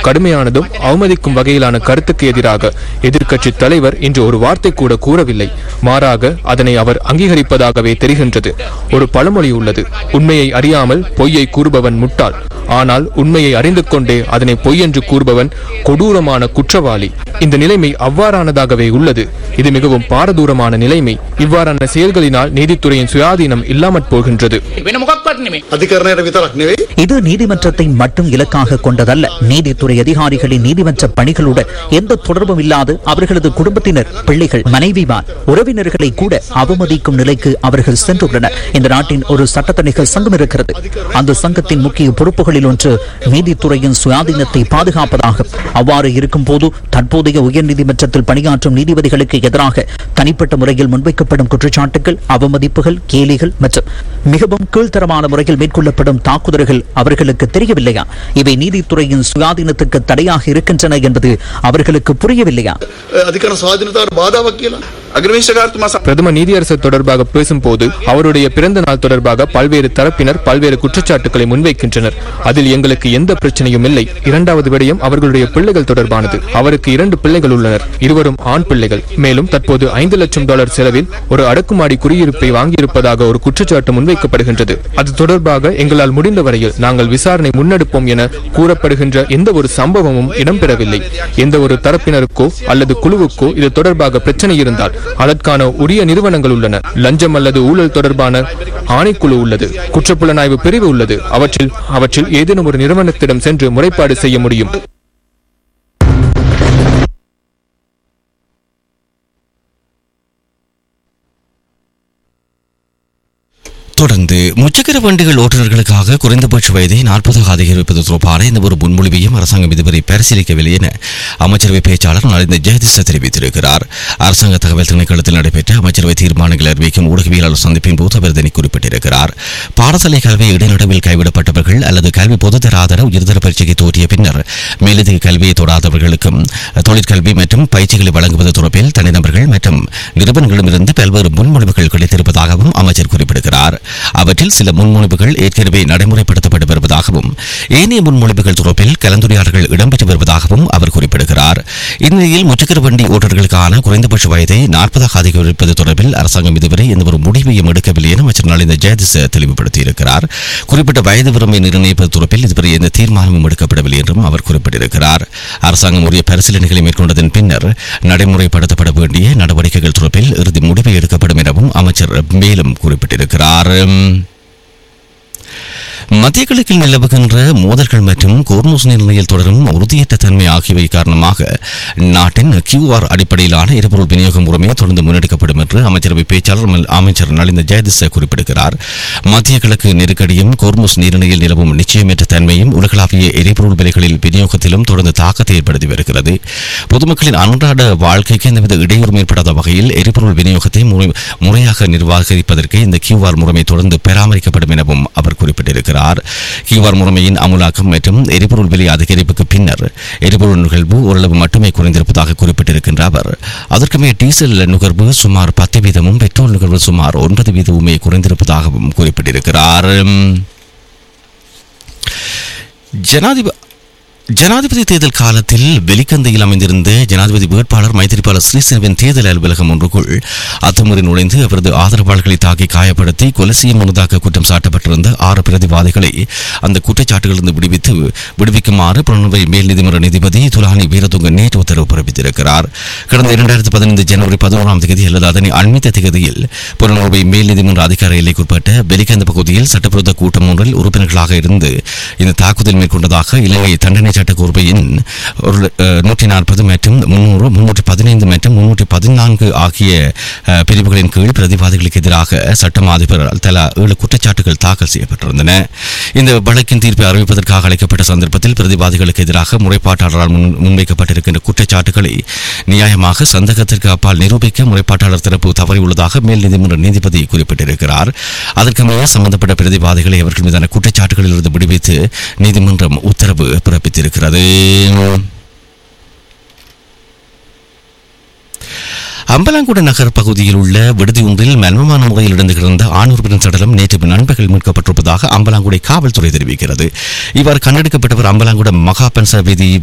கடுமையானதும் அவமதிக்கும் வகையிலான கருத்துக்கு எதிராக எதிர்க்கட்சி தலைவர் இன்று ஒரு வார்த்தை கூட கூறவில்லை மாறாக அதனை அவர் அங்கீகரிப்பதாகவே தெரிகின்றது ஒரு பழமொழி உள்ளது உண்மையை அறியாமல் பொய்யை கூறுபவன் முட்டாள் ஆனால் உண்மையை அறிந்து கொண்டே அதனை பொய் என்று கூறுபவன் கொடூரமான குற்றவாளி இந்த நிலைமை அவ்வாறானதாகவே உள்ளது இது மிகவும் பாரதூரமான நிலைமை இவ்வாறான செயல்களினால் நீதித்துறையின் சுயாதீனம் இல்லாமற் போகின்றது වෙන මොකක්වත් නෙමේ. අධිකරණයට විතරක් නෙවෙයි இது நீதிமன்றத்தை மட்டும் இலக்காக கொண்டதல்ல நீதித்துறை அதிகாரிகளின் நீதிமன்ற பணிகளுடன் எந்த தொடர்பும் இல்லாது அவர்களது குடும்பத்தினர் பிள்ளைகள் மனைவிமார் உறவினர்களை கூட அவமதிக்கும் நிலைக்கு அவர்கள் சென்றுள்ளனர் இந்த நாட்டின் ஒரு சட்டத்தணிகள் சங்கம் இருக்கிறது அந்த சங்கத்தின் முக்கிய பொறுப்புகளில் ஒன்று நீதித்துறையின் சுயாதீனத்தை பாதுகாப்பதாகும் அவ்வாறு இருக்கும் போது தற்போதைய உயர்நீதிமன்றத்தில் பணியாற்றும் நீதிபதிகளுக்கு எதிராக தனிப்பட்ட முறையில் முன்வைக்கப்படும் குற்றச்சாட்டுகள் அவமதிப்புகள் கேலிகள் மற்றும் மிகவும் கீழ்த்தரமான முறையில் மேற்கொள்ளப்படும் தாக்குதல்கள் அவர்களுக்கு தெரியவில்லையா இவை நீதித்துறையின் சுயாதீனத்துக்கு தடையாக இருக்கின்றன என்பது அவர்களுக்கு புரியவில்லையா අධිකරණ ස්වාධීනතාවට බාධාවක් කියලා අග්‍රමේශකාර්තුමා பிரதம நீதியரசர் தொடர்பாக பேசும்போது அவருடைய பிறந்த நாள் தொடர்பாக பல்வேறு தரப்பினர் பல்வேறு குற்றச்சாட்டுகளை முன்வைக்கின்றனர் அதில் எங்களுக்கு எந்த பிரச்சனையும் இல்லை இரண்டாவது விடயம் அவர்களுடைய பிள்ளைகள் தொடர்பானது அவருக்கு இரண்டு பிள்ளைகள் உள்ளனர் இருவரும் ஆண் பிள்ளைகள் மேலும் தற்போது ஐந்து லட்சம் டாலர் செலவில் ஒரு அடுக்குமாடி குடியிருப்பை வாங்கியிருப்பதாக ஒரு குற்றச்சாட்டு முன்வைக்கப்படுகின்றது அது தொடர்பாக எங்களால் முடிந்த வரையில் நாங்கள் விசாரணை முன்னெடுப்போம் என கூறப்படுகின்ற எந்த ஒரு சம்பவமும் இடம்பெறவில்லை எந்த ஒரு தரப்பினருக்கோ அல்லது குழுவுக்கோ இது தொடர்பாக பிரச்சனை இருந்தால் அதற்கான உரிய நிறுவனங்கள் உள்ளன லஞ்சம் அல்லது ஊழல் தொடர்பான ஆணைக்குழு உள்ளது குற்றப்புலனாய்வு பிரிவு உள்ளது அவற்றில் அவற்றில் ஏதேனும் ஒரு நிறுவனத்திடம் சென்று முறைப்பாடு செய்ய முடியும் தொடர்ந்து முச்சக்கர வண்டிகள் ஓட்டுநர்களுக்காக குறைந்தபட்ச வயதை நாற்பதாக அதிகரிப்பது தொடர்பான இந்த ஒரு முன்மொழிவையும் அரசாங்கம் இதுவரை பரிசீலிக்கவில்லை என அமைச்சரவை பேச்சாளர் நலிந்த ஜெயதிச தெரிவித்திருக்கிறார் அரசாங்க தகவல் திணைக்களத்தில் நடைபெற்ற அமைச்சரவை தீர்மானங்கள் அறிவிக்கும் ஊடகவியலாளர் சந்திப்பின் போது அவர் இதனை குறிப்பிட்டிருக்கிறார் பாடசாலை கல்வி இடைநடுவில் கைவிடப்பட்டவர்கள் அல்லது கல்வி பொதுத்தராதர உயர்தர பரீட்சைக்கு தோற்றிய பின்னர் மேலதிக கல்வியை தொடாதவர்களுக்கும் தொழிற்கல்வி மற்றும் பயிற்சிகளை வழங்குவது தொடர்பில் தனிநபர்கள் மற்றும் நிறுவனங்களிடமிருந்து பல்வேறு முன்மொழிவுகள் கிடைத்திருப்பதாகவும் அமைச்சர் குறிப்பிடுகிறார் அவற்றில் சில முன்மொழிவுகள் ஏற்கனவே நடைமுறைப்படுத்தப்பட்டு வருவதாகவும் ஏனைய முன்மொழிவுகள் தொடர்பில் கலந்துரையாடல்கள் இடம்பெற்று வருவதாகவும் அவர் குறிப்பிடுகிறார் இந்நிலையில் முச்சக்கர வண்டி ஓட்டர்களுக்கான குறைந்தபட்ச வயதை நாற்பதாக அதிகரிப்பது தொடர்பில் அரசாங்கம் இதுவரை எந்த ஒரு முடிவையும் எடுக்கவில்லை என அமைச்சர் நலிந்த ஜெயதிச தெளிவுபடுத்தியிருக்கிறார் குறிப்பிட்ட வயது வரம்பை நிர்ணயிப்பது தொடர்பில் இதுவரை எந்த தீர்மானமும் எடுக்கப்படவில்லை என்றும் அவர் குறிப்பிட்டிருக்கிறார் அரசாங்கம் உரிய பரிசீலனைகளை மேற்கொண்டதன் பின்னர் நடைமுறைப்படுத்தப்பட வேண்டிய நடவடிக்கைகள் தொடர்பில் இறுதி முடிவை எடுக்கப்படும் எனவும் அமைச்சர் மேலும் குறிப்பிட்டிருக்கிறார் மத்திய கிழக்கில் நிலவுகின்ற மோதல்கள் மற்றும் கோர்மூஸ் நிலையில் தொடரும் உறுதியற்ற தன்மை ஆகியவை காரணமாக நாட்டின் கியூஆர் அடிப்படையிலான எரிபொருள் விநியோக முறைமை தொடர்ந்து முன்னெடுக்கப்படும் என்று அமைச்சரவை பேச்சாளர் மல்- அமைச்சர் நலிந்த ஜெயதிச குறிப்பிடுகிறார் மத்திய கிழக்கு நெருக்கடியும் கோர்மூஸ் நீரிணையில் நிலவும் நிச்சயமற்ற தன்மையும் உலகளாவிய எரிபொருள் விலைகளில் விநியோகத்திலும் தொடர்ந்து தாக்கத்தை ஏற்படுத்தி வருகிறது பொதுமக்களின் அன்றாட வாழ்க்கைக்கு எந்தவித இடையூறும் ஏற்படாத வகையில் எரிபொருள் விநியோகத்தை முறை- முறையாக நிர்வகிப்பதற்கு இந்த கியூஆர் முறைமை தொடர்ந்து பராமரிக்கப்படும் எனவும் அவர் குறிப்பிட்டிருக்கிறார் கியூஆர் முறைமையின் அமுலாக்கம் மற்றும் எரிபொருள் விலை அதிகரிப்புக்கு பின்னர் எரிபொருள் நுகர்வு ஓரளவு மட்டுமே குறைந்திருப்பதாக குறிப்பிட்டிருக்கின்ற அவர் அதற்குமே டீசல் நுகர்வு சுமார் பத்து வீதமும் பெட்ரோல் நுகர்வு சுமார் ஒன்பது வீதமுமே குறைந்திருப்பதாகவும் குறிப்பிட்டிருக்கிறார் ஜனாதிபதி ஜனாதிபதி தேர்தல் காலத்தில் வெலிக்கந்தையில் அமைந்திருந்த ஜனாதிபதி வேட்பாளர் மைத்திரிபால ஸ்ரீசேனவின் தேர்தல் அலுவலகம் ஒன்றுக்குள் அத்துமுறை நுழைந்து அவரது ஆதரவாளர்களை தாக்கி காயப்படுத்தி கொலை செய்ய முன்னதாக குற்றம் சாட்டப்பட்டிருந்த ஆறு பிரதிவாதிகளை அந்த குற்றச்சாட்டுகளிலிருந்து விடுவித்து விடுவிக்குமாறு புலனுவை மேல் நீதிமன்ற நீதிபதி துலானி வீரதுங்க நேற்று உத்தரவு பிறப்பித்திருக்கிறார் கடந்த இரண்டாயிரத்தி பதினைந்து ஜனவரி பதினோராம் தேதி அல்லது அதனை அண்மித்த தேதியில் புலனுவை மேல் நீதிமன்ற அதிகார எல்லைக்குட்பட்ட பெலிகந்த பகுதியில் சட்டவிரோத கூட்டம் ஒன்றில் உறுப்பினர்களாக இருந்து இந்த தாக்குதல் மேற்கொண்டதாக இலங்கை தண்டனை சட்டக்கோர்வையின் ஒரு அஹ், நூற்றி நாற்பது மற்றும் முன்னூறு முன்னூற்றி பதினைந்து மற்றும் முன்னூற்றி பதினான்கு ஆகிய அஹ், பிரிவுகளின் கீழ் பிரதிவாதிகளுக்கு எதிராக சட்டம் அதிபர் தலா ஏழு குற்றச்சாட்டுகள் தாக்கல் செய்யப்பட்டிருந்தன இந்த வழக்கின் தீர்ப்பை அறிவிப்பதற்காக அழைக்கப்பட்ட சந்தர்ப்பத்தில் பிரதிவாதிகளுக்கு எதிராக முறைப்பாட்டாளரால் முன் முன்வைக்கப்பட்டிருக்கின்ற குற்றச்சாட்டுகளை நியாயமாக சந்தேகத்திற்கு அப்பால் நிரூபிக்க முறைப்பாட்டாளர் தரப்பு தவறியுள்ளதாக மேல் நீதிமன்ற நீதிபதி குறிப்பிட்டிருக்கிறார் அதற்கமைய சம்பந்தப்பட்ட பிரதிவாதிகளை அவர்கள் மீதான குற்றச்சாட்டுகளில் இருந்து விடுவித்து நீதிமன்றம் உத்தரவு பிறப்பித்திருக்கிறது அம்பலாங்குட நகர் பகுதியில் உள்ள விடுதி ஒன்றில் மர்மமான முறையில் இழந்து கிடந்த ஆண் உறுப்பினர் சடலம் நேற்று நண்பர்கள் மீட்கப்பட்டிருப்பதாக அம்பலாங்குடை காவல்துறை தெரிவிக்கிறது இவ்வாறு கண்டெடுக்கப்பட்டவர் அம்பலாங்குட மகாபன்ச வீதி